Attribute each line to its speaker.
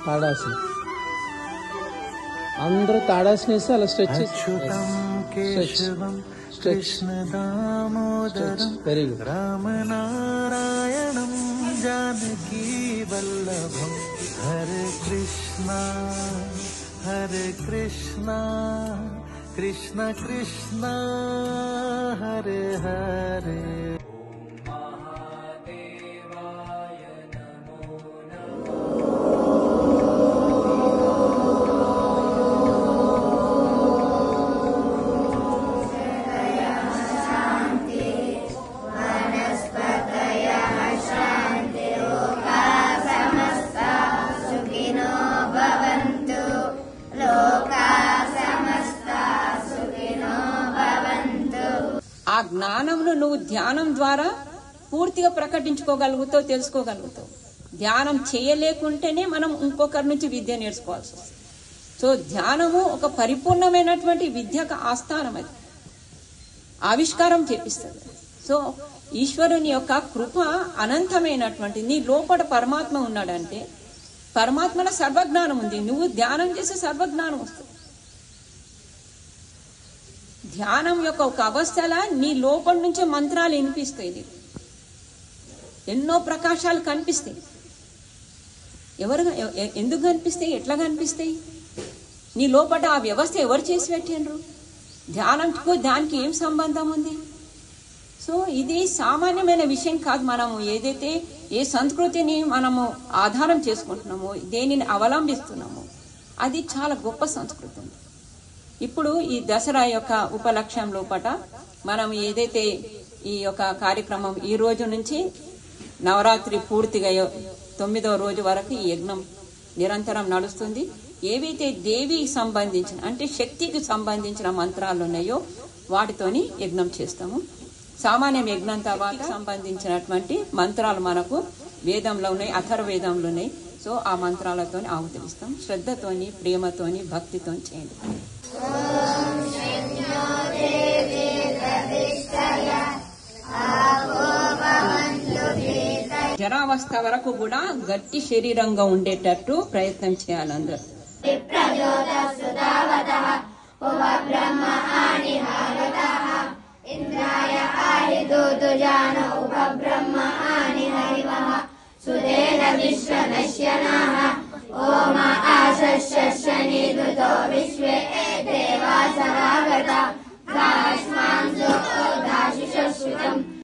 Speaker 1: తాడాసన అందరూ తాడాసన వేసి అలా స్ట్రెచ్
Speaker 2: అచ్యుతం కేశవం కృష్ణ దామోదరం
Speaker 1: వెరీ గుడ్
Speaker 2: రామనారాయణం జానకీ వల్లభం హరే కృష్ణ హరే కృష్ణ కృష్ణ కృష్ణ హరే హరే
Speaker 3: ఆ జ్ఞానమును నువ్వు ధ్యానం ద్వారా పూర్తిగా ప్రకటించుకోగలుగుతావు తెలుసుకోగలుగుతావు ధ్యానం చేయలేకుంటేనే మనం ఇంకొకరి నుంచి విద్య నేర్చుకోవాల్సి వస్తుంది సో ధ్యానము ఒక పరిపూర్ణమైనటువంటి విద్యకు ఆస్థానం అది ఆవిష్కారం చేపిస్తుంది సో ఈశ్వరుని యొక్క కృప అనంతమైనటువంటి నీ లోపల పరమాత్మ ఉన్నాడంటే పరమాత్మలో సర్వజ్ఞానం ఉంది నువ్వు ధ్యానం చేసే సర్వజ్ఞానం వస్తుంది ధ్యానం యొక్క ఒక అవస్థల నీ లోపల నుంచి మంత్రాలు వినిపిస్తాయి నీకు. ఎన్నో ప్రకాశాలు కనిపిస్తాయి ఎవరు ఎ- ఎ- ఎందుకు కనిపిస్తాయి ఎట్లా కనిపిస్తాయి నీ లోపల ఆ వ్యవస్థ ఎవరు చేసి పెట్టిండ్రు ధ్యానంకు దానికి ఏం సంబంధం ఉంది సో ఇది సామాన్యమైన విషయం కాదు మనము ఏదైతే ఏ సంస్కృతిని మనము ఆధారం చేసుకుంటున్నామో దేనిని అవలంబిస్తున్నామో అది చాలా గొప్ప సంస్కృతి ఉంది ఇప్పుడు ఈ దసరా యొక్క ఉపలక్ష్యం లోపట మనం ఏదైతే ఈ యొక్క కార్యక్రమం ఈ రోజు నుంచి నవరాత్రి పూర్తిగా యో- తొమ్మిదో రోజు వరకు ఈ యజ్ఞం నిరంతరం నడుస్తుంది ఏవైతే దేవికి సంబంధించిన అంటే శక్తికి సంబంధించిన మంత్రాలు ఉన్నాయో వాటితోని యజ్ఞం చేస్తాము సామాన్యం యజ్ఞం తర్వాత సంబంధించినటువంటి మంత్రాలు మనకు వేదంలో ఉన్నాయి అథర్వేదంలో ఉన్నాయి సో ఆ మంత్రాలతోని ఆహుతిస్తాం శ్రద్ధతోని ప్రేమతోని భక్తితోని చేయండి జరావస్థ వరకు కూడా గట్టి శరీరంగా ఉండేటట్టు ప్రయత్నం చేయాలి అందరూ
Speaker 4: విశ్వే దేవా సమాగత